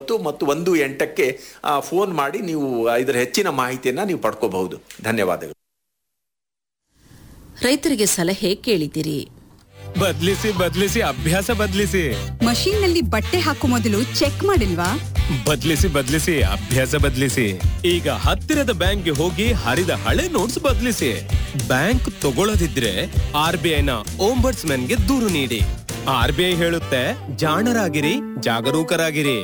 ಒಂಬತ್ತು ಮತ್ತು ಒಂದು ಎಂಟಕ್ಕೆ ಆ, ಫೋನ್ ಮಾಡಿ ನೀವು ಇದರ ಹೆಚ್ಚಿನ ಮಾಹಿತಿಯನ್ನ ನೀವು ಪಡ್ಕೋಬಹುದು ಧನ್ಯವಾದಗಳು ರೈತರಿಗೆ ಸಲಹೆ ಕೇಳಿದಿರಿ ಬದ್ಲಿಸಿ ಬದ್ಲಿಸಿ ಅಭ್ಯಾಸ ಬದ್ಲಿಸಿ ಮಷೀನ್ ನಲ್ಲಿ ಬಟ್ಟೆ ಹಾಕೋ ಮೊದಲು ಚೆಕ್ ಮಾಡಿಲ್ವಾ ಬದ್ಲಿಸಿ ಬದ್ಲಿಸಿ ಅಭ್ಯಾಸ ಬದ್ಲಿಸಿ ಈಗ ಹತ್ತಿರದ ಬ್ಯಾಂಕ್ಗೆ ಹೋಗಿ ಹರಿದ ಹಳೆ ನೋಟ್ಸ್ ಬದ್ಲಿಸಿ ಬ್ಯಾಂಕ್ ತಗೊಳ್ಳದಿದ್ರೆ ಆರ್ ಬಿ ಐನ ಗೆ ದೂರು ನೀಡಿ ಆರ್ ಬಿ ಐ ಹೇಳುತ್ತೆ ಜಾಣರಾಗಿರಿ ಜಾಗರೂಕರಾಗಿರಿ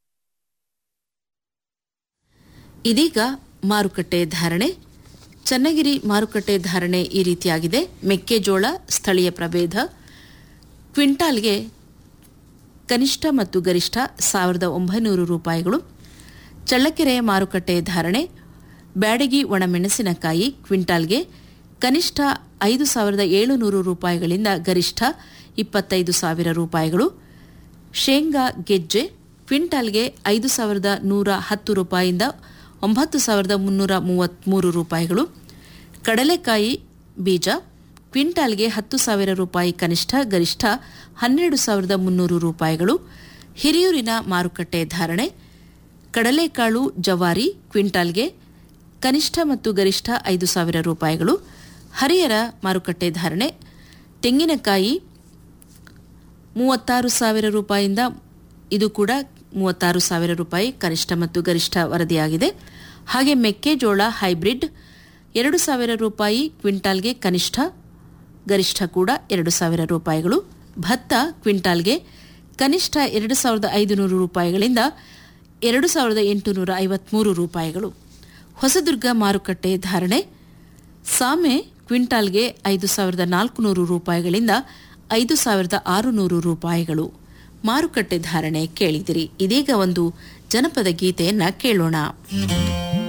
ಇದೀಗ ಮಾರುಕಟ್ಟೆ ಧಾರಣೆ ಚನ್ನಗಿರಿ ಮಾರುಕಟ್ಟೆ ಧಾರಣೆ ಈ ರೀತಿಯಾಗಿದೆ ಮೆಕ್ಕೆಜೋಳ ಸ್ಥಳೀಯ ಪ್ರಭೇದ ಕ್ವಿಂಟಾಲ್ಗೆ ಕನಿಷ್ಠ ಮತ್ತು ಗರಿಷ್ಠ ಸಾವಿರದ ಒಂಬೈನೂರು ರೂಪಾಯಿಗಳು ಚಳ್ಳಕೆರೆ ಮಾರುಕಟ್ಟೆ ಧಾರಣೆ ಬ್ಯಾಡಗಿ ಒಣಮೆಣಸಿನಕಾಯಿ ಕ್ವಿಂಟಾಲ್ಗೆ ಕನಿಷ್ಠ ಐದು ಸಾವಿರದ ಏಳುನೂರು ರೂಪಾಯಿಗಳಿಂದ ಗರಿಷ್ಠ ಇಪ್ಪತ್ತೈದು ಸಾವಿರ ರೂಪಾಯಿಗಳು ಶೇಂಗಾ ಗೆಜ್ಜೆ ಕ್ವಿಂಟಾಲ್ಗೆ ಐದು ಸಾವಿರದ ನೂರ ಹತ್ತು ರೂಪಾಯಿಯಿಂದ ಒಂಬತ್ತು ಸಾವಿರದ ಮುನ್ನೂರ ಮೂವತ್ತ್ಮೂರು ರೂಪಾಯಿಗಳು ಕಡಲೆಕಾಯಿ ಬೀಜ ಕ್ವಿಂಟಾಲ್ಗೆ ಹತ್ತು ಸಾವಿರ ರೂಪಾಯಿ ಕನಿಷ್ಠ ಗರಿಷ್ಠ ಹನ್ನೆರಡು ಸಾವಿರದ ಮುನ್ನೂರು ರೂಪಾಯಿಗಳು ಹಿರಿಯೂರಿನ ಮಾರುಕಟ್ಟೆ ಧಾರಣೆ ಕಡಲೆಕಾಳು ಜವಾರಿ ಕ್ವಿಂಟಾಲ್ಗೆ ಕನಿಷ್ಠ ಮತ್ತು ಗರಿಷ್ಠ ಐದು ಸಾವಿರ ರೂಪಾಯಿಗಳು ಹರಿಹರ ಮಾರುಕಟ್ಟೆ ಧಾರಣೆ ತೆಂಗಿನಕಾಯಿ ಮೂವತ್ತಾರು ಸಾವಿರ ರೂಪಾಯಿಯಿಂದ ಇದು ಕೂಡ ಮೂವತ್ತಾರು ಸಾವಿರ ರೂಪಾಯಿ ಕನಿಷ್ಠ ಮತ್ತು ಗರಿಷ್ಠ ವರದಿಯಾಗಿದೆ ಹಾಗೆ ಮೆಕ್ಕೆಜೋಳ ಹೈಬ್ರಿಡ್ ಎರಡು ಸಾವಿರ ರೂಪಾಯಿ ಕ್ವಿಂಟಾಲ್ಗೆ ಕನಿಷ್ಠ ಗರಿಷ್ಠ ಕೂಡ ಎರಡು ಸಾವಿರ ರೂಪಾಯಿಗಳು ಭತ್ತ ಕ್ವಿಂಟಾಲ್ಗೆ ಕನಿಷ್ಠ ಎರಡು ಸಾವಿರದ ಐದುನೂರು ರೂಪಾಯಿಗಳಿಂದ ಎರಡು ಸಾವಿರದ ಎಂಟುನೂರ ಐವತ್ಮೂರು ರೂಪಾಯಿಗಳು ಹೊಸದುರ್ಗ ಮಾರುಕಟ್ಟೆ ಧಾರಣೆ ಸಾಮೆ ಕ್ವಿಂಟಾಲ್ಗೆ ಐದು ಸಾವಿರದ ನಾಲ್ಕುನೂರು ರೂಪಾಯಿಗಳಿಂದ ಐದು ಸಾವಿರದ ಆರುನೂರು ರೂಪಾಯಿಗಳು ಮಾರುಕಟ್ಟೆ ಧಾರಣೆ ಕೇಳಿದಿರಿ ಇದೀಗ ಒಂದು ಜನಪದ ಗೀತೆಯನ್ನ ಕೇಳೋಣ